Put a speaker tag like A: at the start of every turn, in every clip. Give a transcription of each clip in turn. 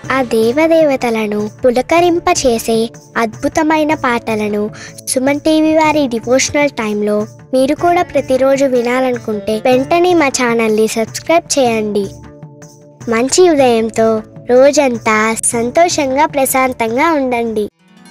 A: ఆ దేవదేవతలను పులకరింపచేసే అద్భుతమైన పాటలను సుమన్ టీవీ వారి డివోషనల్ టైంలో మీరు కూడా ప్రతిరోజు వినాలనుకుంటే వెంటనే మా ఛానల్ని సబ్స్క్రైబ్ చేయండి మంచి ఉదయంతో రోజంతా సంతోషంగా ప్రశాంతంగా ఉండండి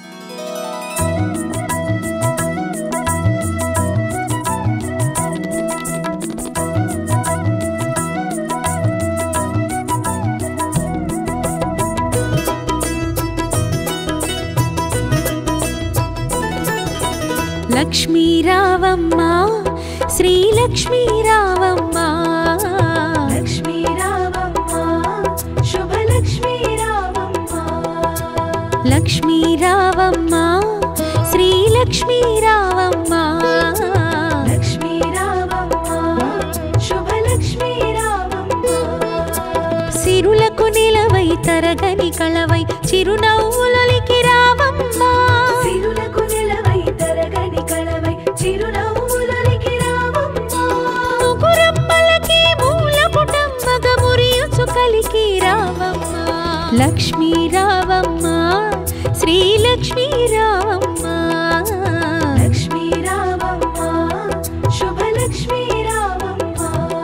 B: లక్ష్మీ రావమ్మ శ్రీలక్ష్మీ రావమ్మ
C: లక్ష్మీ రావమ్మ శుభలక్ష్మీ రావమ్మ
B: లక్ష్మీ రావమ్మ శ్రీలక్ష్మీ రావమ్మ
C: లక్ష్మీ రావమ్మ శుభలక్ష్మీ రావమ్మ
B: సిరులకు నిలవై తరగని కళవై చిరునవ్వులకి రావమ్మ
C: సిరులకు నిలవై తరగని కళవై చిరునవ్వులకి రావమ్మ
B: ముగురమ్మలకి మూల పుటమ్మగ మురియుచు కలికి రావమ్మ లక్ష్మీ రావమ్మ శ్రీలక్ష్మీ రావమ్మ
C: లక్ష్మీ రావమ్మ శుభలక్ష్మీ రావమ్మ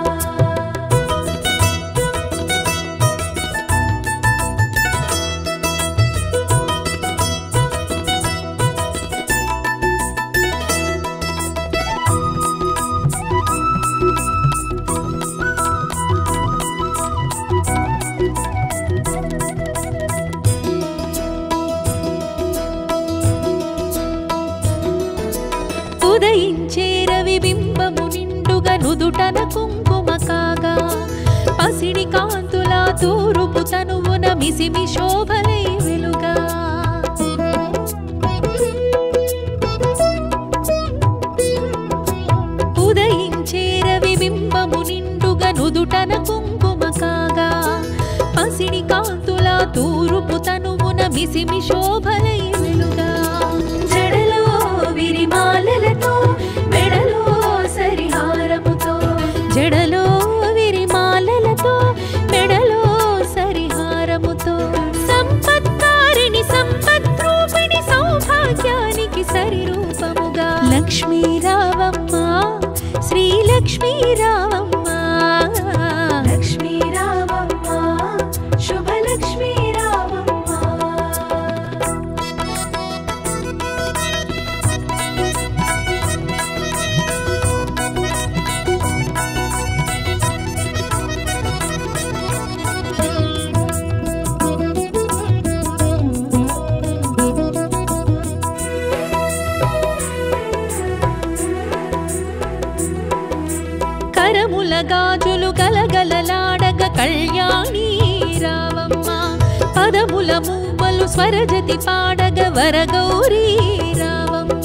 B: ఉదయించే రవి బింబము నిండుగా నుదుటన కుంకుమ కాగా పసిడి కాంతుల తూరుపు తనువున మిసిమి శోభలై వెలుగా ఉదయించే రవి బింబము నిండుగా నుదుటన కుంకుమ కాగా పసిడి కాంతుల తూరుపు తనువున మిసిమి శోభలై వెలుగా
C: జడలో విరిమాలలతో మెడలో సరిహారముతో
B: జడలో విరిమాలలతో మెడలో సరిహారముతో సంపత్కారిణి సంపద్రూపిణి సౌభాగ్యానికి సరిరూపముగా లక్ష్మీ రావమ్మ శ్రీలక్ష్మీ రావమ్మ
C: లక్ష్మీ రావమ్మ శుభలక్ష్మీ రావమ్మ
B: కరముల గాజులు గలగలలాడగ కళ్యాణి రావమ్మ పదముల మూవలు స్వరజతి పాడగ వరగౌరీ రావమ్మ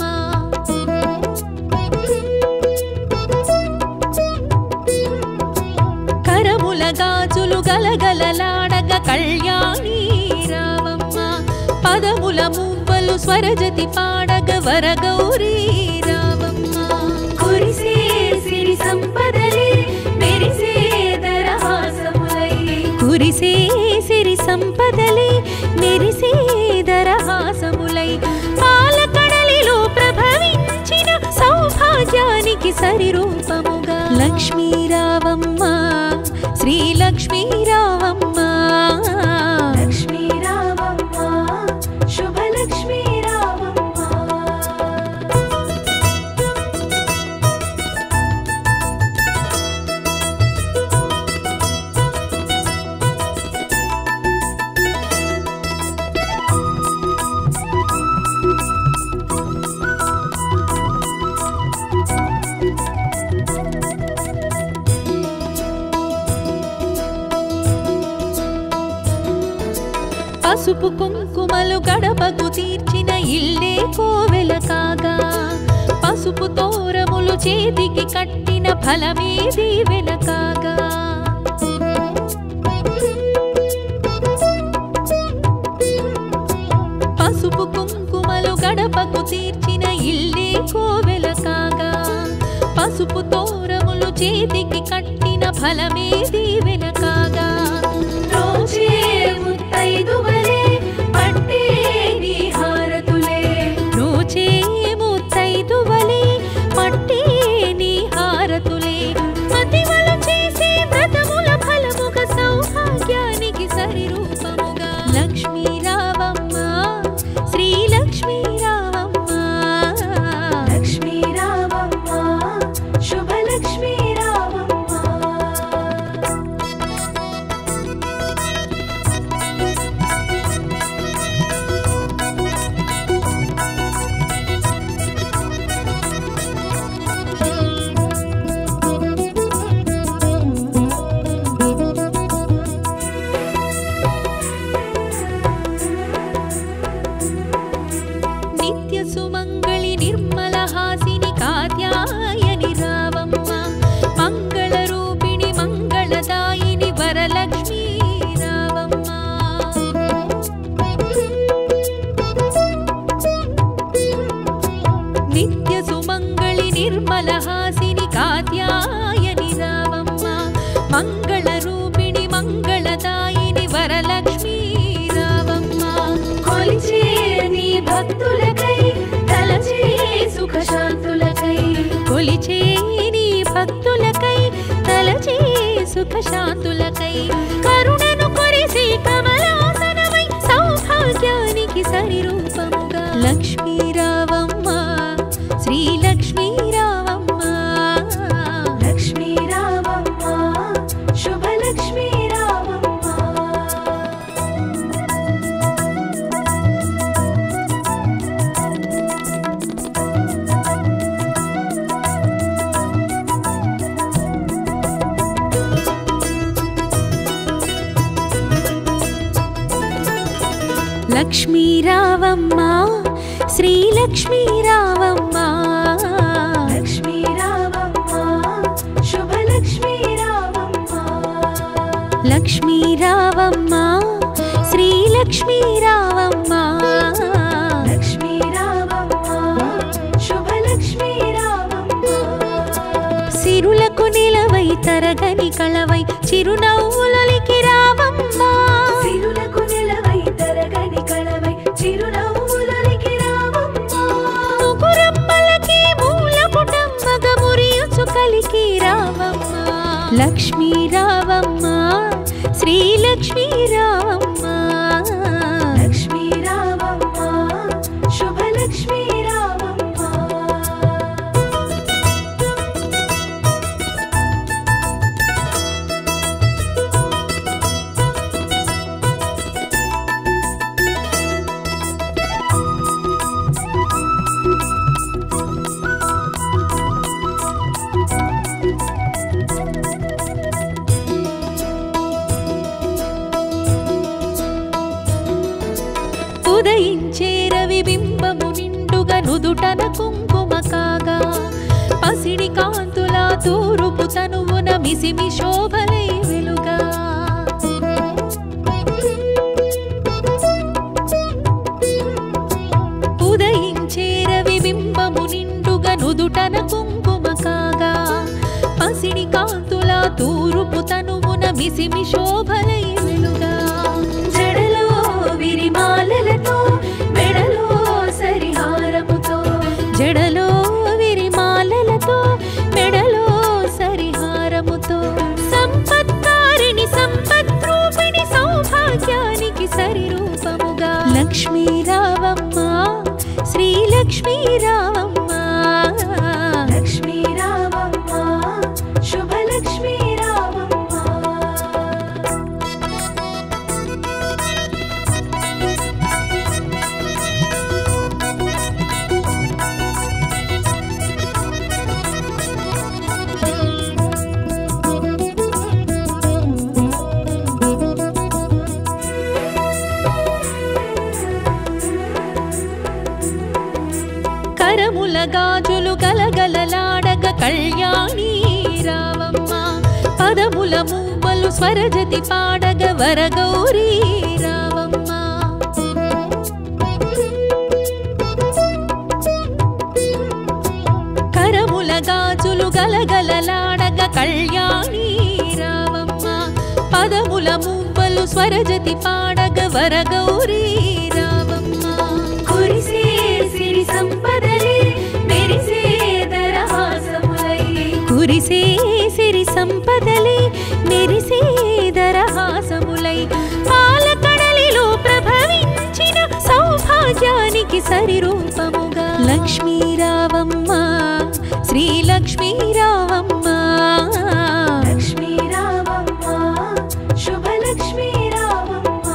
B: కరముల గాజులు గలగలలాడగ కళ్యాణి రావమ్మ పదముల మూవలు స్వరజతి పాడగ వరగౌరీ రావమ్మ
C: కురిసే సిరి సంపదలే మెరిసే దరహాసములై
B: కురిసే సిరి సంపదలే మెరిసే దరహాసములై పాలకడలిలో ప్రభవించిన సౌభాగ్యానికి సరిరూపముగా లక్ష్మీ రావమ్మ శ్రీలక్ష్మీ రావమ్మ
C: లక్ష్మీ రావమ్మ శుభలక్ష్మీ రావమ్మ
B: పసుపు కుంకుమలు గడపకు తీర్చిన ఇల్లే కోవెల కాగా పసుపు తోరములు చేతికి కట్టిన ఫలమే దీవెన కాగా పసుపు కుంకుమలు గడపకు తీర్చిన ఇల్లే కోవెల కాగా పసుపు తోరములు చేతికి కట్టిన ఫలమే దీవెన కాగా
C: రోజే ముత్తైదు
B: సుఖశాంతులకై కరుణను కొరిసి కమలాసనమై సౌభాగ్యానికి సరిరూపముగా లక్ష్మీ రావమ్మ శ్రీ లక్ష్మీ రావమ్మ
C: లక్ష్మీ రావమ్మ శుభలక్ష్మీ రావమ్మ
B: లక్ష్మీ రావమ్మ శ్రీ లక్ష్మీ రావమ్మ
C: లక్ష్మీ రావమ్మ శుభలక్ష్మీ రావమ్మ
B: లక్ష్మీ రావమ్మ శ్రీ లక్ష్మీ రావమ్మ
C: లక్ష్మీ రావమ్మ శుభలక్ష్మీ రావమ్మ
B: సిరులకు నిలవై తరగని కళవై చిరునవ్వులకి రావమ్మ
C: సిరులకు నిలవై తరగని కళవై చిరునవ్వులకి రావమ్మ
B: ముగురమ్మలకి మూల పుటమ్మగ మురియుచు కలికి రావమ్మ లక్ష్మీ రావమ్మ శ్రీ లక్ష్మీ రావమ్మ
C: లక్ష్మీ రావమ్మ శుభలక్ష్మీ రావమ్మ
B: ఉదయించే రవి బింబము నిండుగా నుదుటన కుంకుమ కాగా పసిడి కాంతుల తూరుపు తనువున మిసిమి శోభలై వెలుగా ఉదయించే రవి బింబము నిండుగా నుదుటన కుంకుమ కాగా పసిడి కాంతుల తూరుపు తనువున మిసిమి శోభలై వెలుగా
C: జడలో విరిమాలలతో మెడలో సరిహారముతో
B: జడలో విరిమాలలతో మెడలో సరిహారముతో సంపత్కారిణి సంపద్రూపిణి సౌభాగ్యానికి సరిరూపముగా లక్ష్మీ రావమ్మ శ్రీ లక్ష్మీ రావమ్మ
C: లక్ష్మీ రావమ్మ శుభలక్ష్మీ రావమ్మ
B: కరముల గాజులు గలగలలాడగ కళ్యాణి రావమ్మ పదముల మూవలు స్వరజతి పాడగ వరగౌరీ రావమ్మ కరముల గాజులు గలగలలాడగ కళ్యాణి రావమ్మ పదముల మూవలు స్వరజతి పాడగ వరగౌరీ రావమ్మ
C: కురిసే సిరి సంపదలే మెరిసే దరహాసములై
B: కురిసే సిరి సంపదలే మెరిసే దరహాసములై పాలకడలిలో ప్రభవించిన సౌభాగ్యానికి సరిరూపముగా లక్ష్మీ రావమ్మ శ్రీ లక్ష్మీ రావమ్మ
C: లక్ష్మీ రావమ్మ శుభలక్ష్మీ రావమ్మ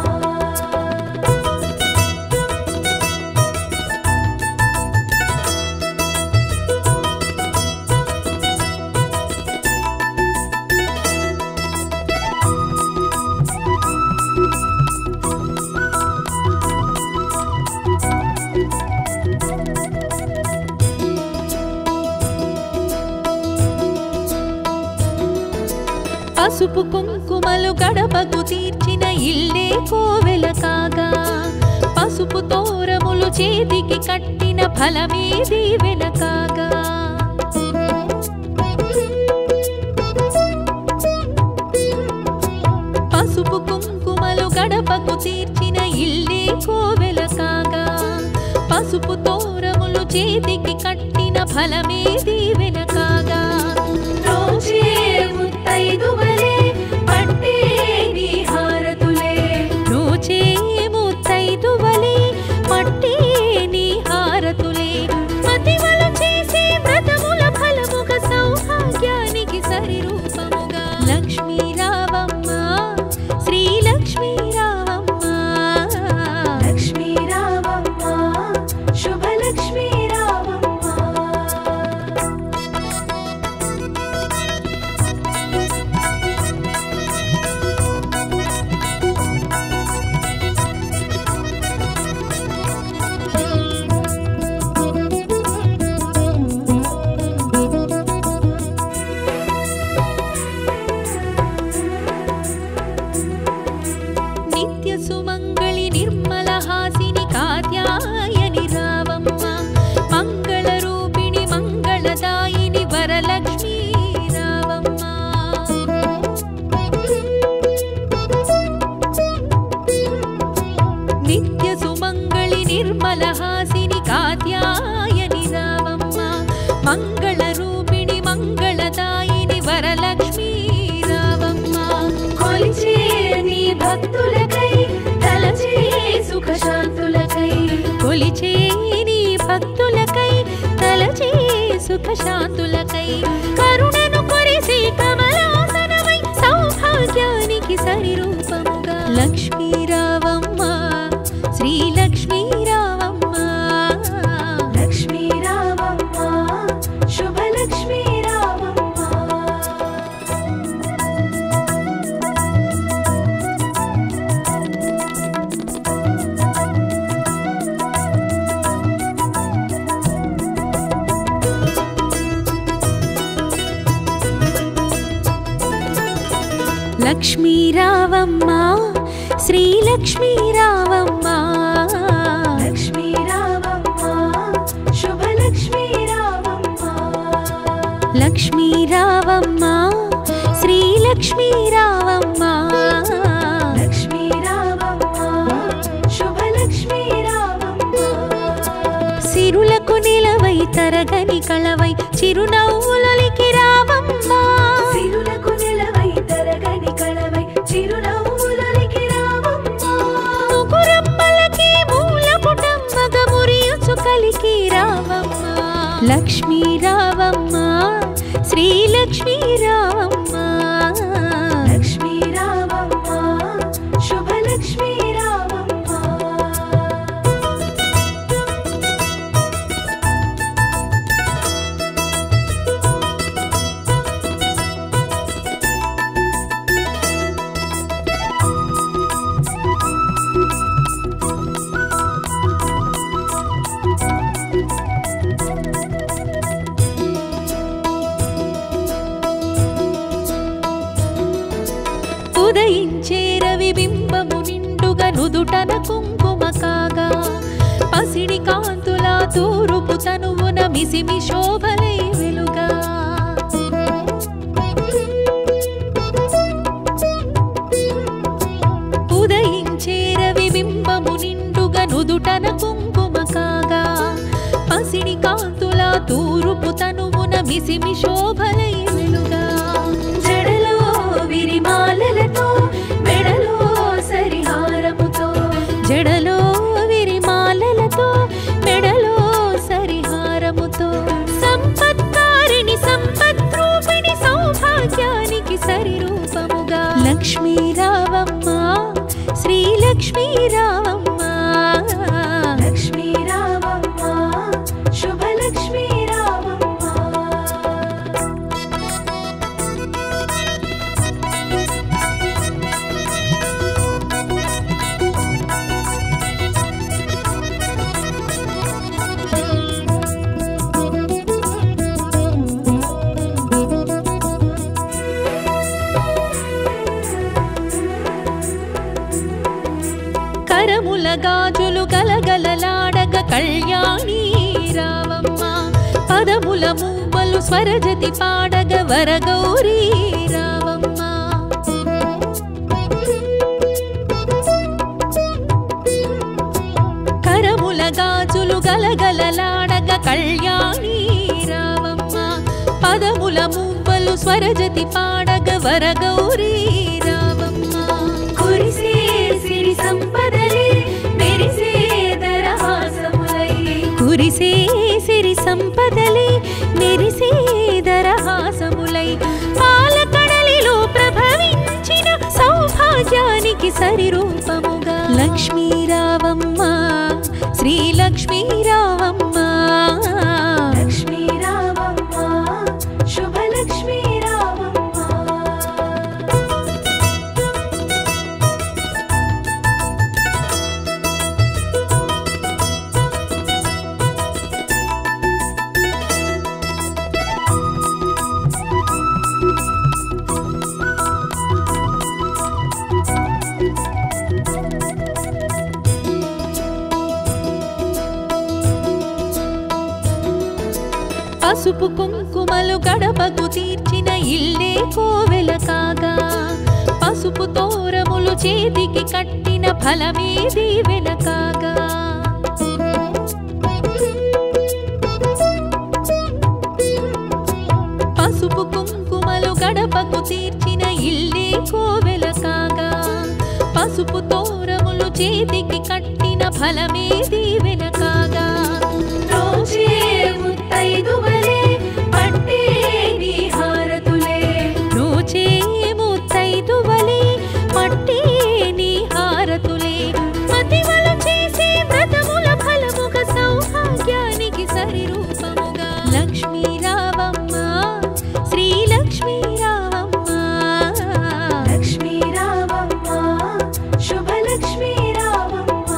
B: పసుపు కుంకుమలు గడపకు తీర్చిన ఇల్లే కోవెల కాగా పసుపు తోరములు చేతికి కట్టిన ఫలమే దీవెన కాగా పసుపు కుంకుమలు గడపకు తీర్చిన ఇల్లే కోవెల కాగా పసుపు తోరములు చేతికి కట్టిన ఫలమే దీవెన కాగా
C: రోజే ముత్తైదువలే
B: లక్ష్మీ రావమ్మ
C: లక్ష్మీ రావమ్మ శుభలక్ష్మీ రావమ్మ
B: నిత్య సుమంగళి నిర్మల హాసిని కాత్యాయని రావమ్మ మంగళ రూపిణి మంగళదాయిని వరలక్ష్మీ రావమ్మ నిత్య సుమంగళి నిర్మల హాసిని కాత్యాయని రావమ్మ మంగళ రూపిణి మంగళదాయిని వరలక్ష్మీ రావమ్మ
C: కొలిచే నీ భక్తులకై తలచే సుఖ శాంతులకై
B: కొలిచే నీ భక్తులకై తలచే సుఖ శాంతులకై కరుణను కొరిసే కమలాసనమై సౌభాగ్యానికి సరిరూపముగా లక్ష్మీ రావమ్మ శ్రీ లక్ష్మీ రావమ్మ
C: లక్ష్మీ రావమ్మ శుభలక్ష్మీ రావమ్మ
B: లక్ష్మీ రావమ్మ శ్రీ లక్ష్మీ రావమ్మ
C: లక్ష్మీ రావమ్మ శుభలక్ష్మీ రావమ్మ
B: లక్ష్మీ రావమ్మ శ్రీ లక్ష్మీ రావమ్మ
C: లక్ష్మీ రావమ్మ శుభలక్ష్మీ రావమ్మ
B: సిరులకు నిలవై తరగని కళవై చిరునవ్వులకి రావమ్మ
C: సిరులకు నిలవై తరగని కళవై చిరునవ్వులకి రావమ్మ
B: ముగురమ్మలకి మూల పుటమ్మగ మురియుచు కలికి రావమ్మ లక్ష్మీ రావమ్మ శ్రీ లక్ష్మీ రావమ్మ
C: లక్ష్మీ రావమ్మ శుభలక్ష్మీ రావమ్మ
B: ఉదయించే రవి బింబము నిండుగా నుదుటన కుంకుమ కాగా పసిడి కాంతుల తూరుపు తనువున మిసిమి శోభలై వెలుగా ఉదయించే రవి బింబము నిండుగా నుదుటన కుంకుమ కాగా పసిడి కాంతుల తూరుపు తనువున మిసిమి శోభలై వెలుగా
C: జడలో విరిమాలలతో మెడలో సరిహారముతో
B: జడలో విరిమాలలతో మెడలో సరిహారముతో సంపత్కారిణి సంపద్రూపిణి సౌభాగ్యానికి సరిరూపముగా లక్ష్మీ రావమ్మ శ్రీ లక్ష్మీ రావమ్మ
C: లక్ష్మీ రావమ్మ శుభలక్ష్మీ రావమ్మ
B: కరముల గాజులు గలగలలాడగ కళ్యాణి రావమ్మ పదముల మూవలు స్వరజతి పాడగ వరగౌరీ రావమ్మ కరముల గాజులు గలగలలాడగ కళ్యాణి రావమ్మ పదముల మూవలు స్వరజతి పాడగ వరగౌరీ రావమ్మ
C: కురిసే సిరి సంపదలే మెరిసే దరహాసములై
B: కురిసే సిరి సంపదలే మెరిసే దరహాసములై పాలకడలిలో ప్రభవించిన సౌభాగ్యానికి సరి సరి రూపముగా లక్ష్మీ రావమ్మ శ్రీ లక్ష్మీ రావమ్మ
C: లక్ష్మీ రావమ్మ శుభలక్ష్మీ రావమ్మ
B: పసుపు కుంకుమలు గడపకు తీర్చిన ఇల్లే కోవెల కాగా పసుపు తోరములు చేతికి కట్టిన ఫలమే దీవెన కాగా పసుపు కుంకుమలు గడపకు తీర్చిన ఇల్లే కోవెల కాగా పసుపు తోరములు చేతికి కట్టిన ఫలమే దీవెన కాగా
C: రోజే ముత్తైదువలే పట్టే నీ హారతులే
B: నోచే ముత్తైదువలే పట్టే నీ హారతులే మతివలు చేసే వ్రతముల ఫలముగ సౌభాగ్యానికి సరి రూపముగా లక్ష్మీ రావమ్మ శ్రీ లక్ష్మీ రావమ్మ
C: లక్ష్మీ రావమ్మ శుభలక్ష్మీ రావమ్మ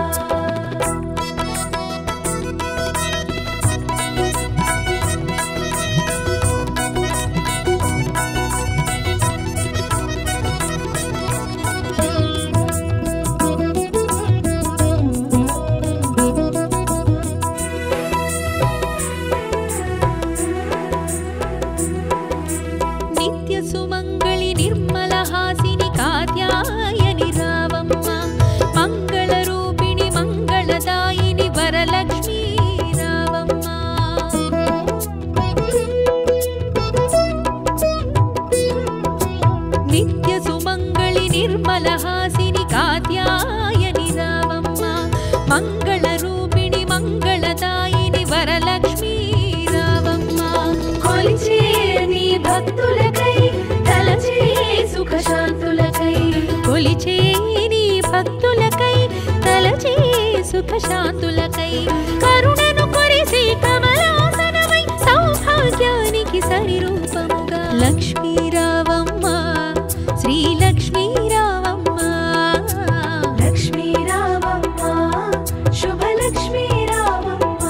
B: నిత్య సుమంగళి నిర్మల హాసిని కాత్యాయని రావమ్మ మంగళ రూపిణి మంగళదాయిని వరలక్ష్మీ రావమ్మ నిత్య సుమంగళి నిర్మల హాసిని కాత్యాయని రావమ్మ మంగళ రూపిణి మంగళదాయిని వరలక్ష్మీ రావమ్మ
C: కొలిచే నీ భక్తులకై తలచే సుఖ శాంతులకై
B: కొలిచే నీ భక్తులకై తలచే సుఖ శాంతులకై కరుణను కొరిసే కమలాసనమై సౌభాగ్యానికి సరి రూపముగా లక్ష్మీ రావమ్మ శ్రీ లక్ష్మీ రావమ్మ
C: లక్ష్మీ రావమ్మ శుభలక్ష్మీ రావమ్మ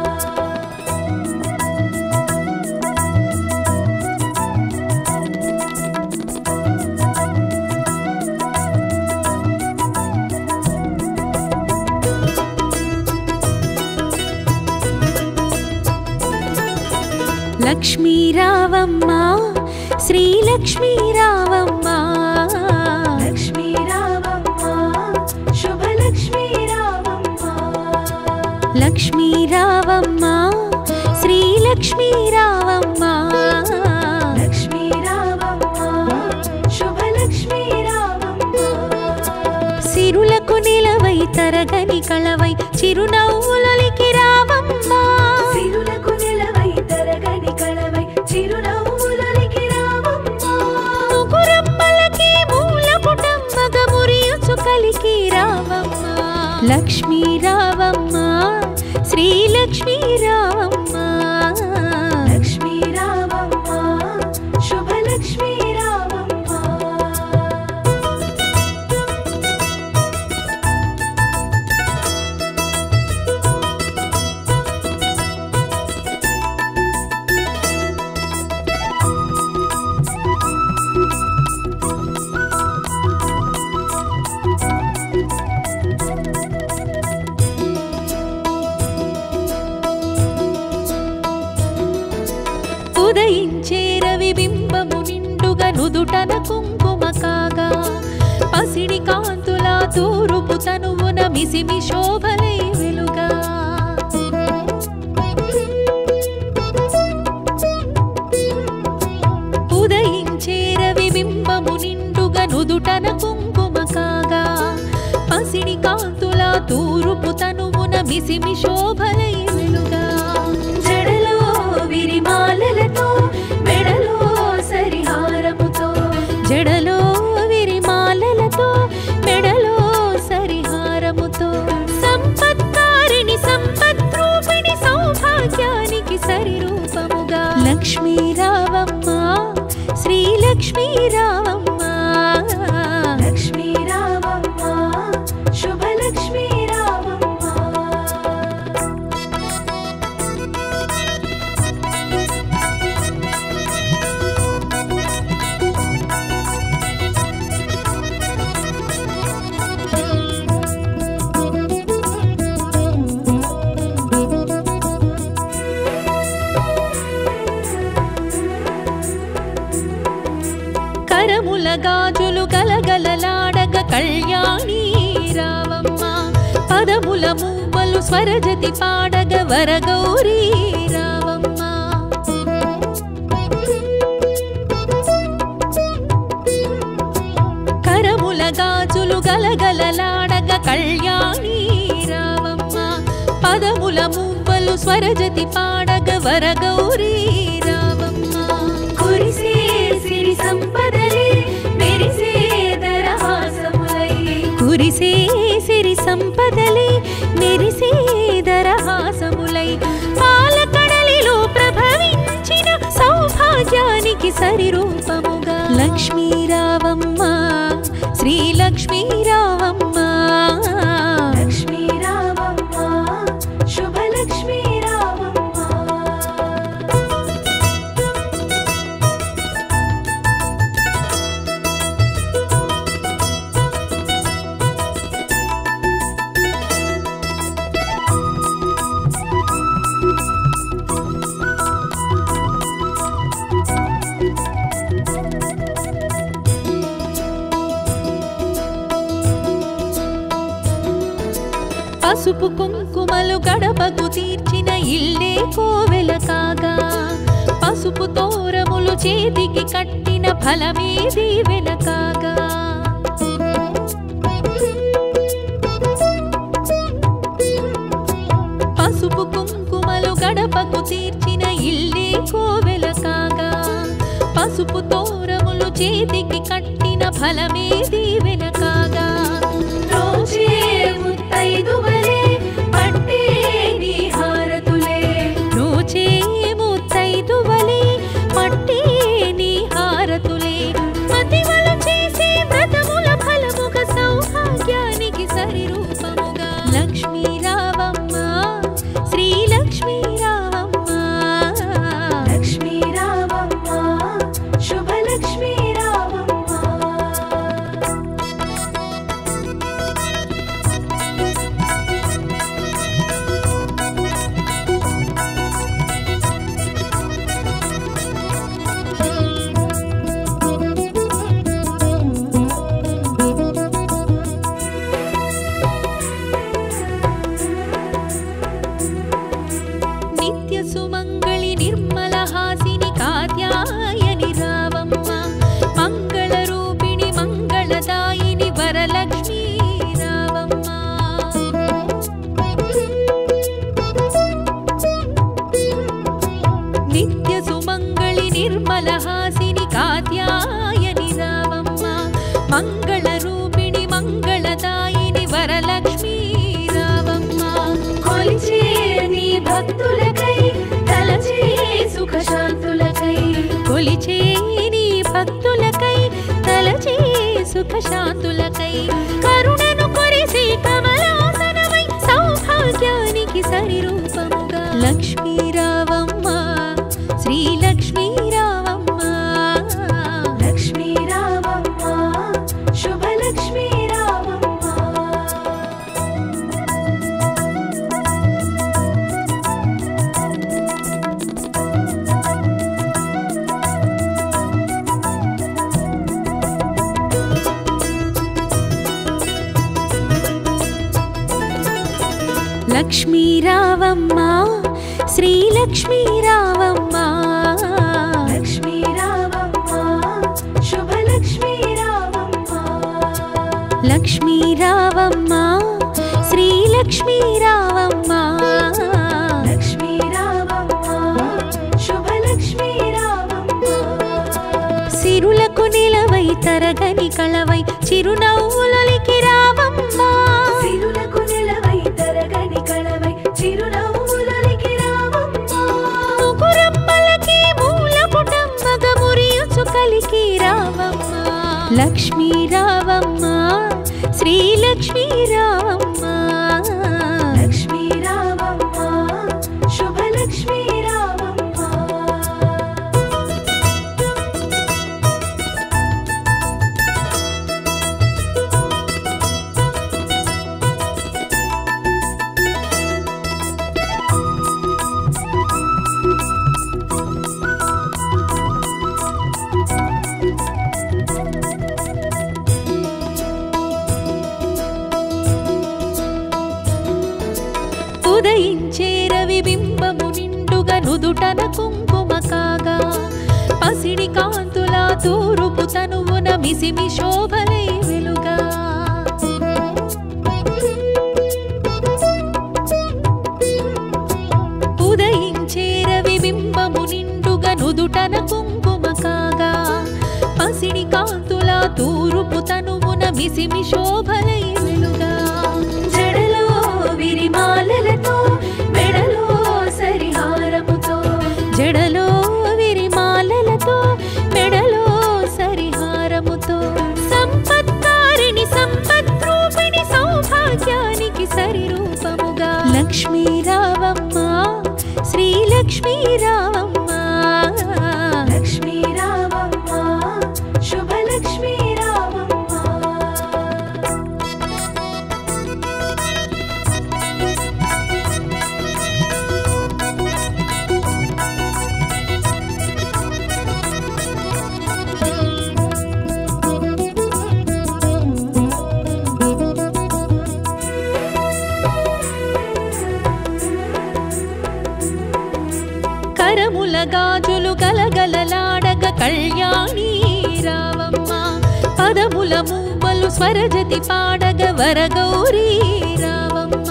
B: లక్ష్మీ రావమ్మ శ్రీ లక్ష్మీ రావమ్మ
C: లక్ష్మీ రావమ్మ శుభలక్ష్మీ రావమ్మ
B: లక్ష్మీ రావమ్మ శ్రీ లక్ష్మీ రావమ్మ
C: లక్ష్మీ రావమ్మ శుభలక్ష్మీ రావమ్మ
B: సిరులకు నిలవై తరగని కళవై చిరునవ్వులకి రావమ్మ
C: సిరులకు నిలవై తరగని కళవై చిరునవ్వులకి రావమ్మ
B: ముగురమ్మలకి మూల పుటమ్మగ మురియుచు కలికి రావమ్మ లక్ష్మీ రావమ్మ శ్రీ లక్ష్మీ రావమ్మ
C: లక్ష్మీ రావమ్మ శుభలక్ష్మీ రావమ్మ
B: ఉదయించే రవి బింబము నిండుగా నుదుటన కుంకుమ కాగా పసిడి కాంతుల తూరుపు తనువున మిసిమి శోభలై వెలుగా ఉదయించే రవి బింబము నిండుగా నుదుటన కుంకుమ కాగా పసిడి కాంతుల తూరుపు తనువున మిసిమి శోభలై వెలుగా
C: జడలో విరిమాలలతో మెడలో సరిహారముతో
B: జడలో విరిమాలలతో మెడ గాజులు గలగలలాడగ కళ్యాణి రావమ్మ పదముల మువ్వలు స్వరజతి పాడగ వరగౌరీ రావమ్మ కరముల గాజులు గలగలలాడగ కళ్యాణి రావమ్మ పదముల మువ్వలు స్వరజతి పాడగ వరగౌరీ రావమ్మ
C: కురిసే సిరి సంపదలే మెరిసే దరహాసములై
B: కురిసే సిరి సంపదలే మెరిసే దరహాసములై పాలకడలిలో ప్రభవించిన సౌభాగ్యానికి సరిరూపముగా లక్ష్మీ రావమ్మ శ్రీ లక్ష్మీ రావమ్మ
C: లక్ష్మీ రామమ్మ శుభలక్ష్మీ రామమ్మ
B: పసుపు కుంకుమలు గడపకు తీర్చిన ఇల్లే కోవెల కాగా పసుపు తోరములు చేతికి కట్టిన ఫలమే దీవెన కాగా పసుపు కుంకుమలు గడపకు తీర్చిన ఇల్లే కోవెల కాగా పసుపు తోరములు చేతికి కట్టిన ఫలమే దీవెన కాగా
C: రోజే ముత్తైదువలే పట్టే నీ హారతులే
B: నోచే ముత్తైదువలే పట్టే నీ హారతులే మతివలు చేసే వ్రతముల ఫలముగ సౌభాగ్యానికి సరిరూపముగా లక్ష్మీ రావమ్మ శ్రీ లక్ష్మీ రావమ్మ
C: లక్ష్మీ రామమ్మ శుభలక్ష్మీ రామమ్మ
B: నిత్య సుమంగళి నిర్మల హాసిని కాత్యాయని రావమ్మ మంగళ రూపిణి మంగళదాయిని వరలక్ష్మీ రావమ్మ నిత్య సుమంగళి నిర్మల హాసిని కాత్యాయని రావమ్మ మంగళ రూపిణి మంగళదాయిని వరలక్ష్మీ రావమ్మ
C: కొలిచే నీ భక్తులకై తలచే సుఖ శాంతులకై
B: కొలిచే నీ భక్తులకై తలచే సుఖ శాంతులకై కరుణను కొరిసే కమలాసనమై సౌభాగ్యానికి సరిరూపముగా లక్ష్మీ రావమ్మ శ్రీ లక్ష్మీ రావమ్మ
C: లక్ష్మీ రామమ్మ శుభలక్ష్మీ రామమ్మ
B: లక్ష్మీ రావమ్మ శ్రీ లక్ష్మీ రావమ్మ
C: లక్ష్మీ రామమ్మ శుభలక్ష్మీ రామమ్మ
B: లక్ష్మీ రావమ్మ శ్రీ లక్ష్మీ రావమ్మ
C: లక్ష్మీ రామమ్మ శుభలక్ష్మీ రామమ్మ
B: సిరులకు నిలవై తరగని కళవై చిరునవ్వులకి రావమ్మ
C: సిరులకు నిలవై తరగని కళవై చిరునవ్వులకి రామమ్మ
B: ముగురమ్మలకి మూల పుటమ్మగ మురియుచు కలికి రావమ్మ లక్ష్మీ రావమ్మ శ్రీ లక్ష్మీ రావమ్మ
C: లక్ష్మీ రామమ్మ శుభలక్ష్మీ రామమ్మ
B: ఉదయించే రవి బింబము నిండుగా నుదుటన కుంకుమ కాగా పసిడి కాంతుల తూరుపు తనువున మిసిమి శోభలై వెలుగా ఉదయించే రవి బింబము నిండుగా నుదుటన కుంకుమ కాగా పసిడి కాంతుల తూరుపు తనువున మిసిమి శోభలై వెలుగా
C: జడలో విరిమాలలతో మెడలో సరిహారముతో
B: జడలో విరిమాలలతో మెడలో సరిహారముతో సంపత్కారిణి సంపద్రూపిణి సౌభాగ్యానికి సరిరూపముగా లక్ష్మీ రావమ్మ శ్రీ లక్ష్మీ రావమ్మ
C: లక్ష్మీ రావమ్మ శుభలక్ష్మీ రావమ్మ
B: కరముల గాజులు గలగలలాడగ కళ్యాణి రావమ్మ పదముల మూవలు స్వరజతి పాడగ వరగౌరీ రావమ్మ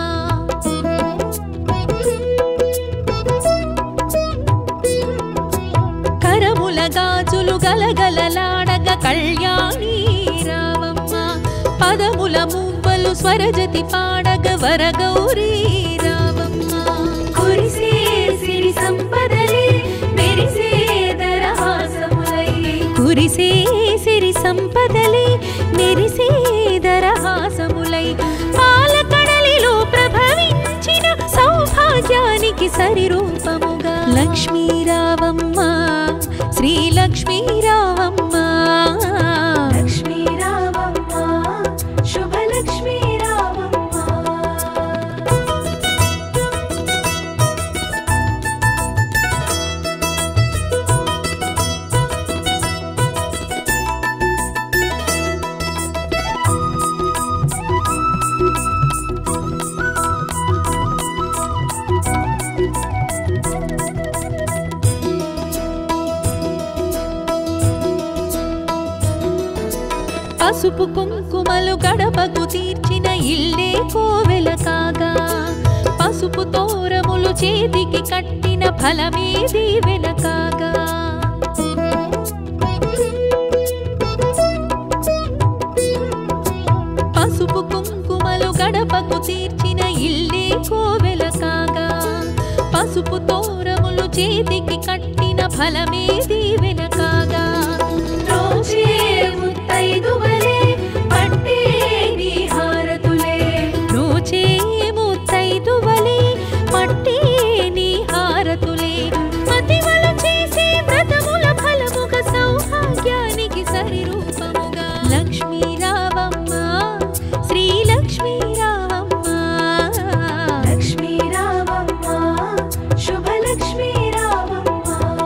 B: కరముల గాజులు గలగలలాడగ కళ్యాణి రావమ్మ పదముల మూవలు స్వరజతి పాడగ వరగౌరీ రావమ్మ
C: కురిసే సిరి సంపదలే మెరిసే దరహాసములై
B: కురిసే సిరి సంపదలే మెరిసే దరహాసములై పాలకడలిలో ప్రభవించిన సౌభాగ్యానికి సరిరూపముగా లక్ష్మీ రావమ్మ శ్రీ లక్ష్మీ రావమ్మ
C: లక్ష్మీ రావమ్మ శుభలక్ష్మీ రావమ్మ
B: పసుపు కుంకుమలు గడపకు తీర్చిన ఇల్లే కోవెల కాగా పసుపు తోరములు చేతికి కట్టిన ఫలమే దీవెన కాగా పసుపు కుంకుమలు గడపకు తీర్చిన ఇల్లే కోవెల కాగా పసుపు తోరములు చేతికి కట్టిన ఫలమే దీవెన కాగా
C: రోజే ముత్తైదువలే పట్టే నీ హారతులే
B: నోచే ముత్తైదువలే మట్టి నీ హారతులే మతివలు చేసే వ్రతముల ఫలముగ సౌభాగ్యానికి సరిరూపముగా లక్ష్మీ రావమ్మ శ్రీ లక్ష్మీ రావమ్మ
C: లక్ష్మీ రావమ్మ శుభలక్ష్మీ రావమ్మ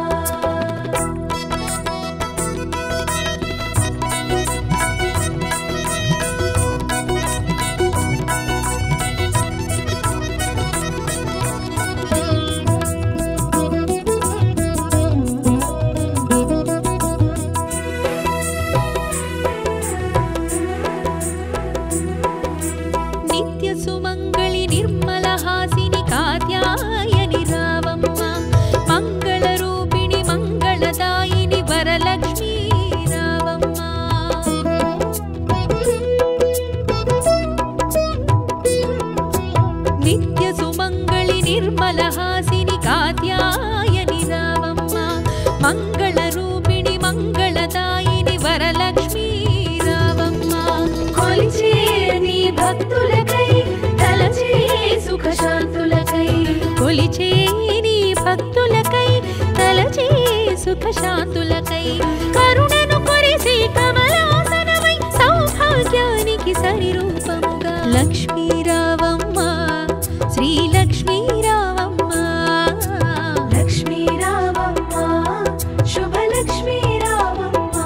B: నిత్య సుమంగళి నిర్మల హాసిని కాత్యాయని రావమ్మ మంగళ రూపిణి మంగళదాయిని వరలక్ష్మీ రావమ్మ నిత్య సుమంగళి నిర్మల హాసిని కాత్యాయని రావమ్మ మంగళ రూపిణి మంగళదాయిని వరలక్ష్మీ రావమ్మ
C: కొలిచే నీ భక్తులకై తలచే సుఖ శాంతులకై
B: కొలిచే నీ భక్తులకై తలచే సుఖ శాంతులకై కరుణను కొరిసే కమలాసనమై సౌభాగ్యానికి సరిరూపముగా లక్ష్మీ రావమ్మ శ్రీ లక్ష్మీ రావమ్మ
C: లక్ష్మీ రావమ్మ శుభలక్ష్మీ రావమ్మ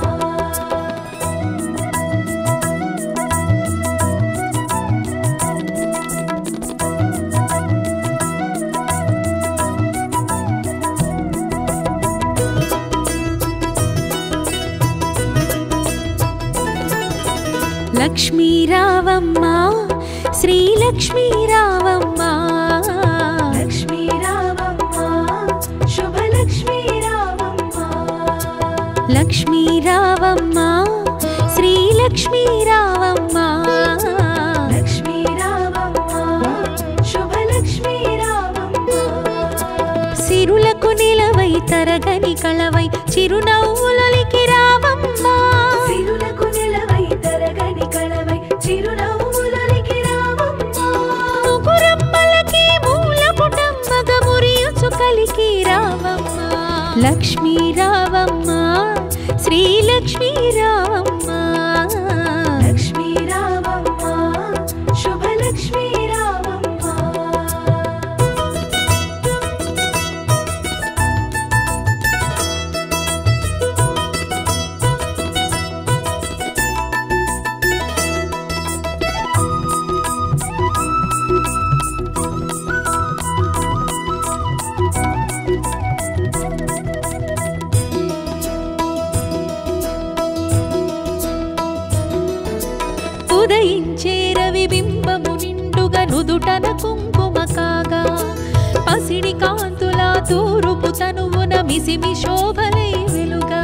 B: శ్రీలక్ష్మీ రావమ్మ
C: లక్ష్మీ రావమ్మ శుభలక్ష్మీ రావమ్మ
B: లక్ష్మీ రావమ్మ శ్రీలక్ష్మీ రావమ్మ
C: లక్ష్మీ రావమ్మ శుభలక్ష్మీ రావమ్మ
B: సిరులకు నిలవై తరగని కళవై చిరునవ్వులొలికి రావమ్మ
C: సిరులకు నిలవై తరగని కళవై చిరునవ్వులకి రావమ్మ
B: ముగురమ్మలకి మూల పుటమ్మగ మురియుచు కలికి రావమ్మ లక్ష్మీ రావమ్మ శ్రీలక్ష్మీ రావమ్మ
C: లక్ష్మీ రావమ్మ శుభలక్ష్మీ రావమ్మ
B: ఉదయించే రవి బింబము నిండుగా నుదుటన కుంకుమ కాగా పసిడి కాంతుల తూరుపు తనువున మిసిమి శోభలై వెలుగా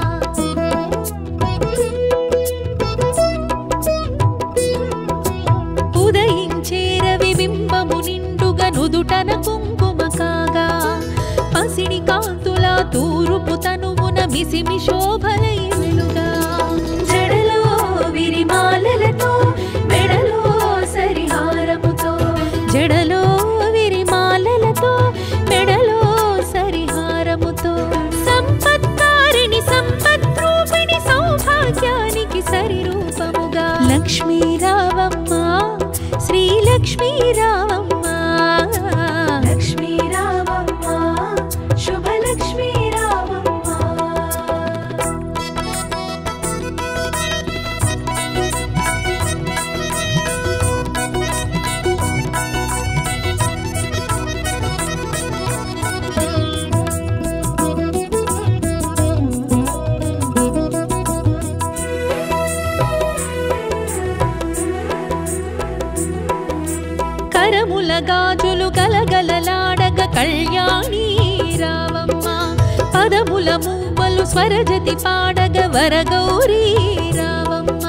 B: ఉదయించే రవి బింబము నిండుగా నుదుటన కుంకుమ కాగా పసిడి కాంతుల తూరుపు తనువున మిసిమి శోభలై వెలుగా
C: జడలో విరిమాలలతో మెడలో సరిహారముతో
B: జడలో విరిమాలలతో మెడలో సరిహారముతో సంపత్కారిణి సంపద్రూపిణి సౌభాగ్యానికి సరిరూపముగా లక్ష్మీ రావమ్మ శ్రీలక్ష్మీ రావమ్మ
C: లక్ష్మీ రావమ్మ శుభలక్ష్మీ రావమ్మ
B: కరముల గాజులు గలగలలాడగ కళ్యాణి రావమ్మ పదముల మూవలు స్వరజతి పాడగ వరగౌరీ రావమ్మ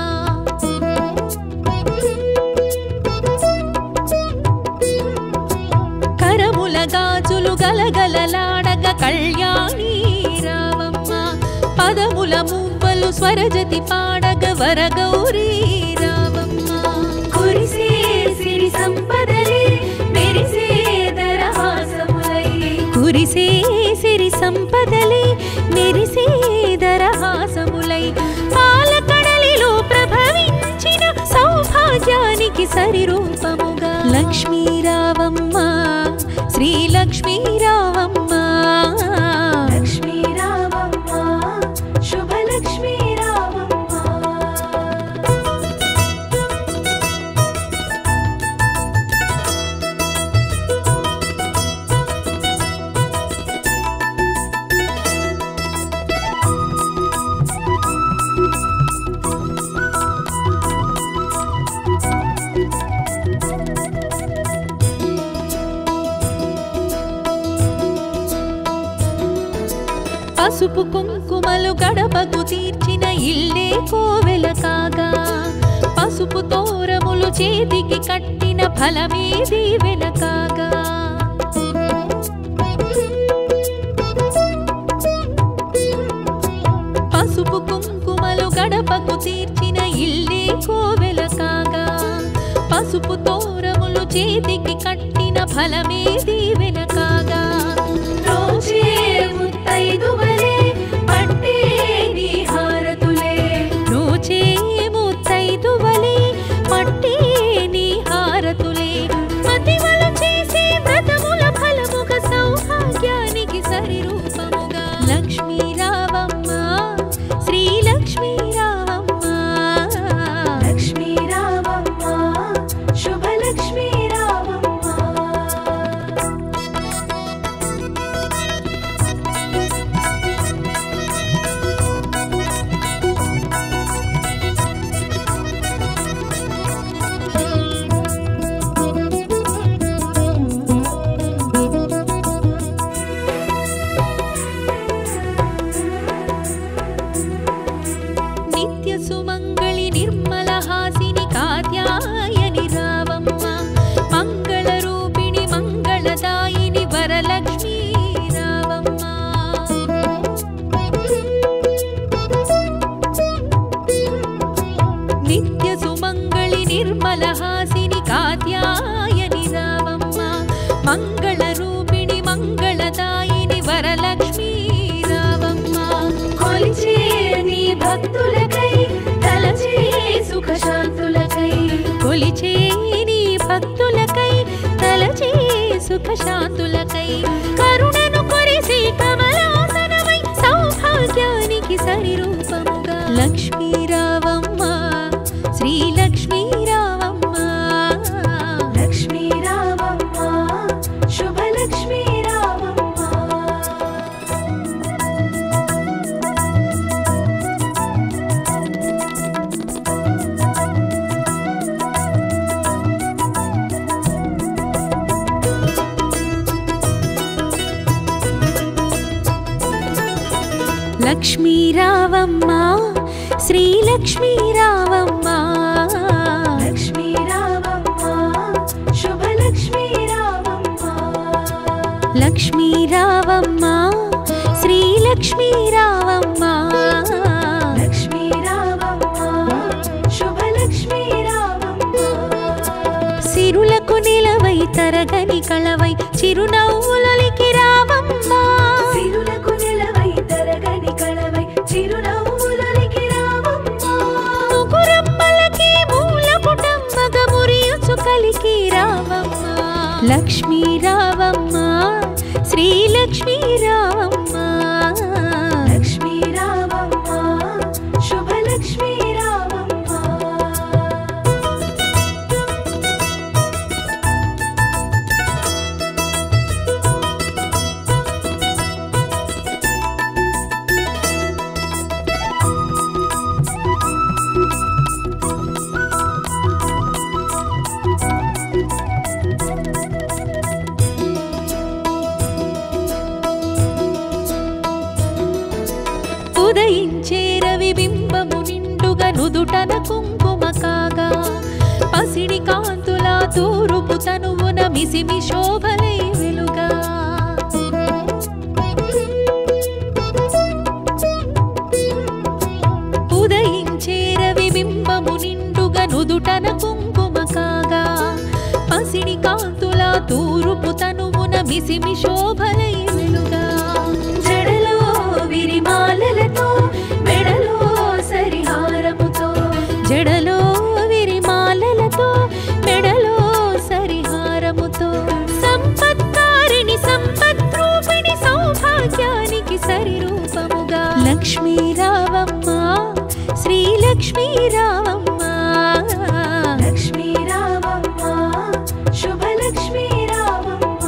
B: కరముల గాజులు గలగలలాడగ కళ్యాణి రావమ్మ పదముల మూవలు స్వరజతి పాడగ వరగౌరీ రావమ్మ
C: కురిసే సిరి సంపదలే మెరిసే దరహాసములై
B: కురిసే సిరి సంపదలే మెరిసే దరహాసములై పాలకడలిలో ప్రభవించిన సౌభాగ్యానికి సరిరూపముగా లక్ష్మీ రావమ్మ శ్రీలక్ష్మీ రావమ్మ
C: లక్ష్మీ రావమ్మ శుభలక్ష్మీ రావమ్మ
B: పసుపు కుంకుమలు గడపకు తీర్చిన ఇల్లే కోవెల కాగా పసుపు తోరములు చేతికి కట్టిన ఫలమే దీవెన కాగా పసుపు కుంకుమలు గడపకు తీర్చిన ఇల్లే కోవెల కాగా పసుపు తోరములు చేతికి కట్టిన ఫలమే దీవెన కాగా
C: రోజే ముత్తైదువలే పట్టే నీ హారతులే
B: నోచే ముత్తైదువలే పట్టే నీ హారతులే మతివలు చేసే వ్రతముల ఫలముగ సౌభాగ్యానికి సరిరూపముగా లక్ష్మీ రావమ్మ శ్రీలక్ష్మీ రావమ్మ
C: లక్ష్మీ రావమ్మ శుభలక్ష్మీ రావమ్మ
B: కమలహాసిని కాత్యాయని రావమ్మ మంగళ రూపిణి మంగళదాయిని వరలక్ష్మీ రావమ్మ
C: కొలిచే నీ భక్తులకై తలచే సుఖశాంతులకై
B: కొలిచే నీ భక్తులకై తలచే సుఖశాంతులకై కరుణను కొరిసే కమలాసనమై సౌభాగ్యానికి సరిరూపముగా లక్ష్మీ రావమ్మ శ్రీ లక్ష్మీ రావమ్మ
C: లక్ష్మీ రావమ్మ శుభలక్ష్మీ రావమ్మ
B: లక్ష్మీ రావమ్మ శ్రీ లక్ష్మీ రావమ్మ
C: లక్ష్మీ రావమ్మ శుభలక్ష్మీ రావమ్మ
B: లక్ష్మీ రావమ్మ శ్రీ లక్ష్మీ రావమ్మ
C: లక్ష్మీ రావమ్మ శుభలక్ష్మీ రావమ్మ
B: సిరులకు నిలవై తరగని కళవై చిరునవ్వులకి రావమ్మ
C: సిరులకు నిలవై తరగని కళవై చిరునవ్వులకి రావమ్మ
B: ముగురమ్మలకి మూల పుటమ్మగ మురియుచు కలికి రావమ్మ లక్ష్మీ రావమ్మ శ్రీ లక్ష్మీ రావమ్మ
C: లక్ష్మీ రావమ్మ శుభలక్ష్మీ రావమ్మ
B: ఉదయించే రవి బింబము నిండుగా నుదుటన కుంకుమ కాగా పసిడి కాంతుల తూరుపు తనువున మిసిమి శోభలై వెలుగా ఉదయించే రవి బింబము నిండుగా నుదుటన కుంకుమ కాగా పసిడి కాంతుల తూరుపు తనువున మిసిమి శోభలై వెలుగా
C: జడలో విరిమాలలతో మెడలో సరిహారముతో
B: జడలో విరిమాలలతో మెడలో సరిహారముతో సంపత్కారిణి సంపద్రూపిణి సౌభాగ్యానికి సరిరూపముగా లక్ష్మీ రావమ్మ శ్రీ లక్ష్మీ రావమ్మ
C: లక్ష్మీ రావమ్మ శుభలక్ష్మీ రావమ్మ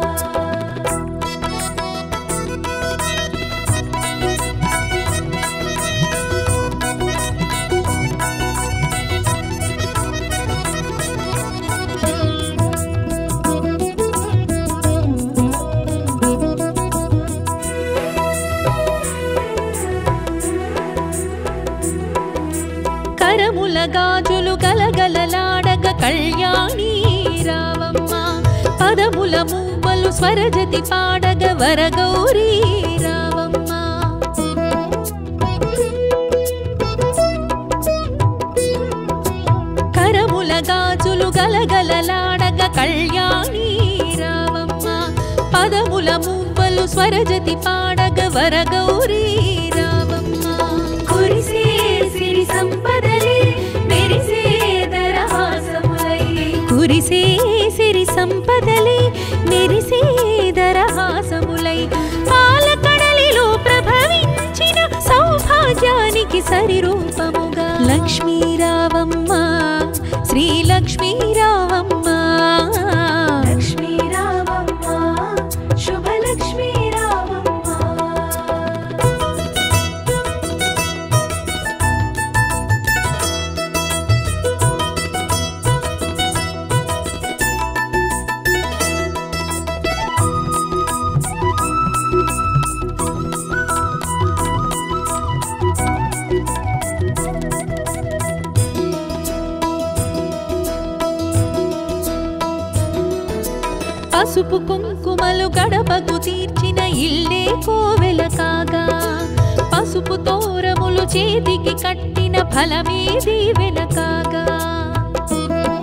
B: కరముల గాజులు గలగలలాడగ కళ్యాణి రావమ్మ పదముల మూవలు స్వరజతి పాడగ వరగౌరీ రావమ్మ కరముల గాజులు గలగలలాడగ కళ్యాణి రావమ్మ పదముల మూవలు స్వరజతి పాడగ వరగౌరీ రావమ్మ
C: కురిసే సిరి సంపదలే మెరిసే దరహాసములై
B: కురిసే సిరి సంపదలే మెరిసే దరహాసములై పాలకడలిలో ప్రభవించిన సౌభాగ్యానికి సరిరూపముగా లక్ష్మీ రావమ్మ శ్రీ లక్ష్మీ రావమ్మ
C: లక్ష్మీ రావమ్మ శుభలక్ష్మీ రావమ్మ
B: పసుపు కుంకుమలు గడపకు తీర్చిన ఇల్లే కోవెల కాగా పసుపు తోరములు చేతికి కట్టిన ఫలమే దీవెన కాగా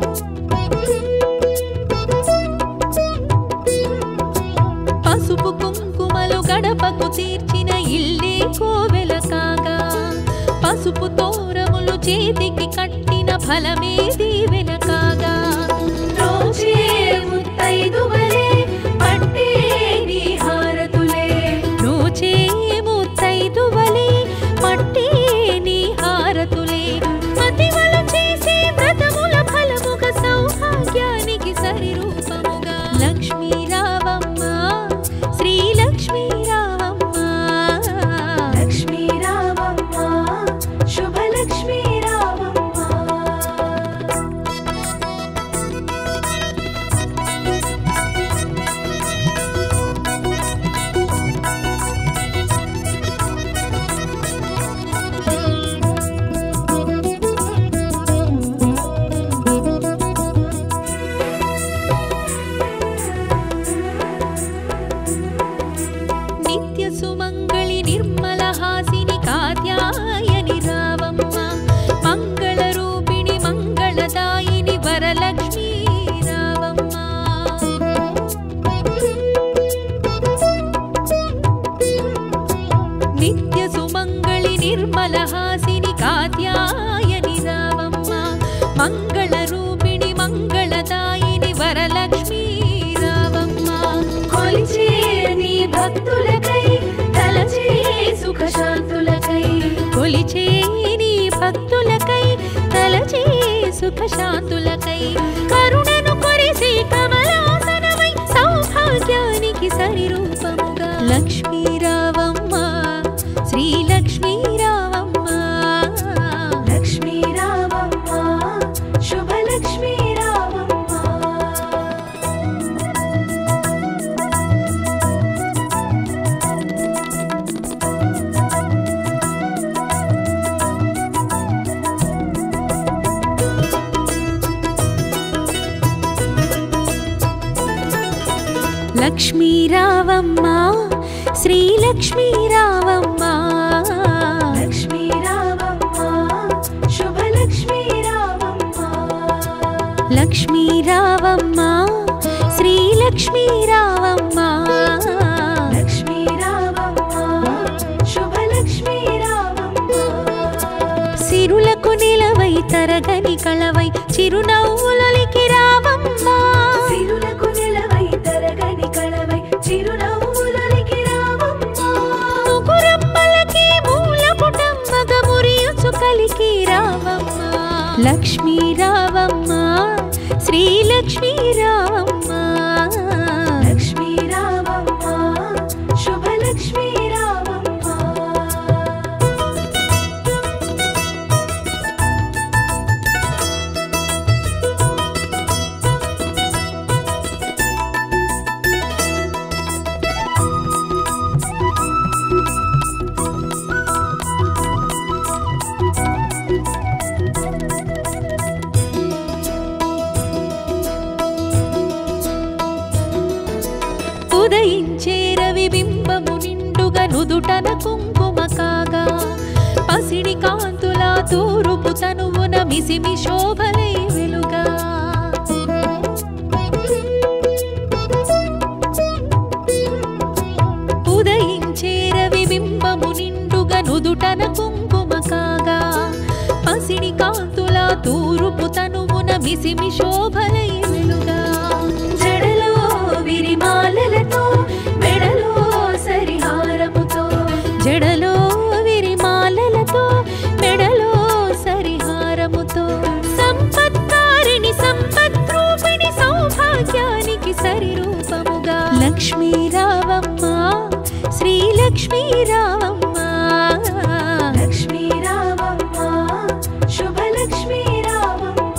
B: చేతికి కట్టిన ఫలమేది వెనకాగా
C: రోజే ముత్తైదువలే పట్టే నీ హారతులే
B: నోచే ముత్తైదువలే పట్టే నీ హారతులే మతివలు చేసే వ్రతముల ఫలముగా సౌభాగ్యానికి సరి రూపముగా లక్ష్మీ రావమ్మ శ్రీ లక్ష్మీ రావమ్మ
C: లక్ష్మీ రావమ్మ శుభలక్ష్మీ రావమ్మ
B: నిత్య సుమంగళి నిర్మల హాసిని కాత్యాయని రావమ్మ మంగళ రూపిణి మంగళదాయిని వరలక్ష్మీ రావమ్మ నిత్య సుమంగళి నిర్మల హాసిని కాత్యాయని రావమ్మ మంగళ రూపిణి మంగళదాయిని వరలక్ష్మీ రావమ్మ
C: కొలిచే నీ భక్తులకై తలచే సుఖ శాంతులకై
B: కొలిచే నీ భక్తులకై తలచే సుఖ శాంతులకై కరుణను కొరిసే కమలాసనమై సౌభాగ్యానికి సరి రూపముగా లక్ష్మీ రావమ్మ శ్రీ లక్ష్మీ రావమ్మ
C: లక్ష్మీ రావమ్మ శుభలక్ష్మీ రావమ్మ
B: లక్ష్మీ రావమ్మ శ్రీ లక్ష్మీ రావమ్మ
C: లక్ష్మీ రావమ్మ శుభలక్ష్మీ రావమ్మ
B: లక్ష్మీ రావమ్మ శ్రీ లక్ష్మీ రావమ్మ
C: లక్ష్మీ రావమ్మ శుభలక్ష్మీ రావమ్మ
B: సిరులకు నిలవై తరగని కళవై చిరునవ్వులకి రావమ్మ
C: సిరులకు నిలవై తరగని కళవై చిరునవ్వులకి రావమ్మ
B: ముగురమ్మలకి మూల పుటమ్మగ మురియుచు కలికి రావమ్మ లక్ష్మీ రావమ్మ శ్రీ లక్ష్మీ రావమ్మ
C: లక్ష్మీ రావమ్మ శుభలక్ష్మీ రావమ్మ
B: ఉదయించే రవి బింబము నిండుగా నుదుటన కుంకుమ కాగా పసిడి కాంతుల తూరుపు తనువున మిసిమి శోభలై వెలుగా ఉదయించే రవి బింబము నిండుగా నుదుటన కుంకుమ కాగా పసిడి కాంతుల తూరుపు తనువున మిసిమి శోభలై వెలుగా
C: జడలో విరిమాలలతో మెడలో సరిహారముతో
B: జడలో విరిమాలలతో మెడలో సరిహారముతో సంపత్కారిణి సంపద్రూపిణి సౌభాగ్యానికి సరి రూపముగా లక్ష్మీ రావమ్మ శ్రీ లక్ష్మీ రావమ్మ
C: లక్ష్మీ రావమ్మ శుభలక్ష్మీ రావమ్మ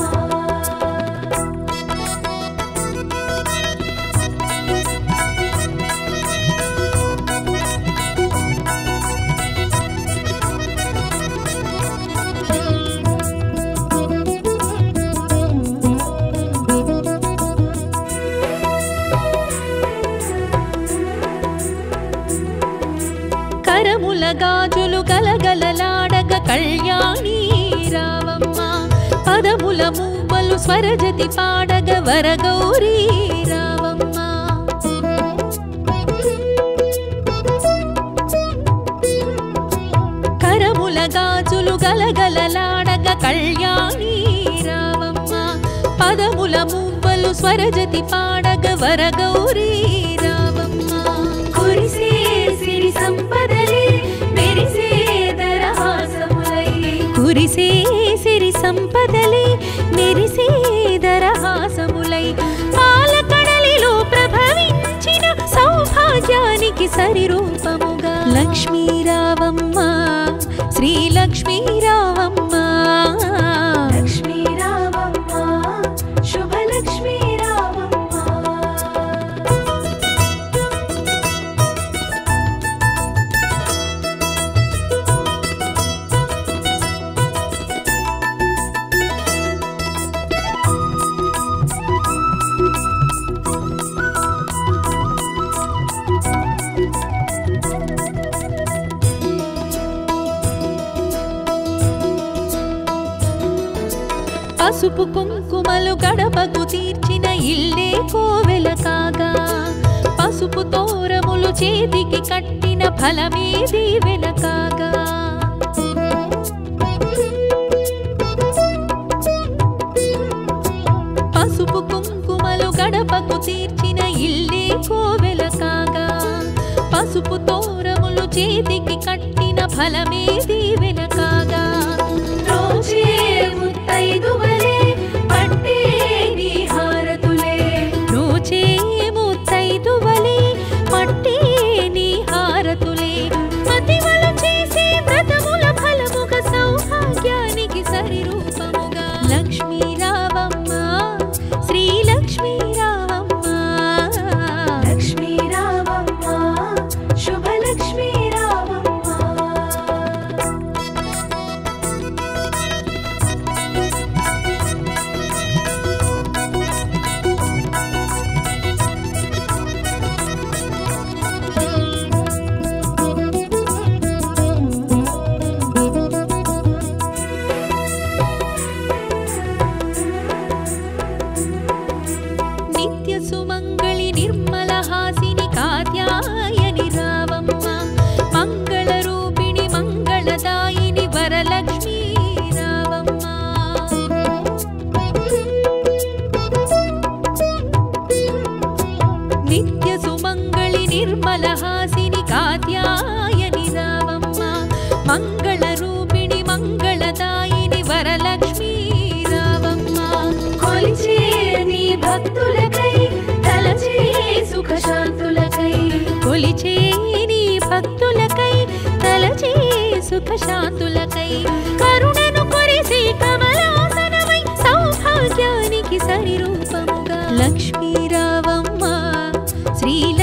B: కరముల గాజులు గలగలలాడగ కళ్యాణి రావమ్మ పదముల మూవలు స్వరజతి పాడగ వరగౌరీ రావమ్మ కరముల గాజులు గలగలలాడగ కళ్యాణి రావమ్మ పదముల మువ్వలు స్వరజతి పాడగ వరగౌరీ రావమ్మ
C: కురిసే సిరి సంపదలే మెరిసే దరహాసములై
B: కురిసే సిరి సంపదలే మెరిసే దరహాసములై పాలకడలిలో ప్రభవించిన సౌభాగ్యానికి సరిరూపముగా లక్ష్మీ రావమ్మ శ్రీ లక్ష్మీ రావమ్మ
C: లక్ష్మీ రావమ్మ శుభలక్ష్మీ రావమ్మ
B: పసుపు కుంకుమలు గడపకు తీర్చిన ఇల్లే కోవెల కాగా పసుపు తోరములు చేతికి కట్టిన ఫలమే దీవెన కాగా పసుపు కుంకుమలు గడపకు తీర్చిన ఇల్లే కోవెల కాగా పసుపు తోరములు చేతికి కట్టిన ఫలమే దీవెన కాగా
C: రోజే ముత్తైదువలే పట్టే నీ హారతులే
B: నోచే ముత్తైదువలే పట్టే నీ హారతులే మతివలు చేసే వ్రతముల ఫలముగ సౌభాగ్యానికి సరిరూపముగా లక్ష్మీ రావమ్మ శ్రీ లక్ష్మీ రావమ్మ
C: లక్ష్మీ రావమ్మ శుభలక్ష్మీ రావమ్మ
B: నిత్య సుమంగళి నిర్మల హాసిని కాత్యాయని రావమ్మ మంగళ రూపిణి మంగళదాయిని వరలక్ష్మీ రావమ్మ నిత్య సుమంగళి నిర్మల హాసిని కాత్యాయని రావమ్మ మంగళ రూపిణి మంగళదాయిని వరలక్ష్మీ రావమ్మ
C: కొలిచే నీ భక్తులకై తలచే సుఖ శాంతులకై
B: కొలిచే నీ భక్తులకై తలచే సుఖ శాంతులకై కరుణను కొరిసే కమలాసనమై సౌభాగ్యానికి సరిరూపముగా లక్ష్మీ రావమ్మ శ్రీ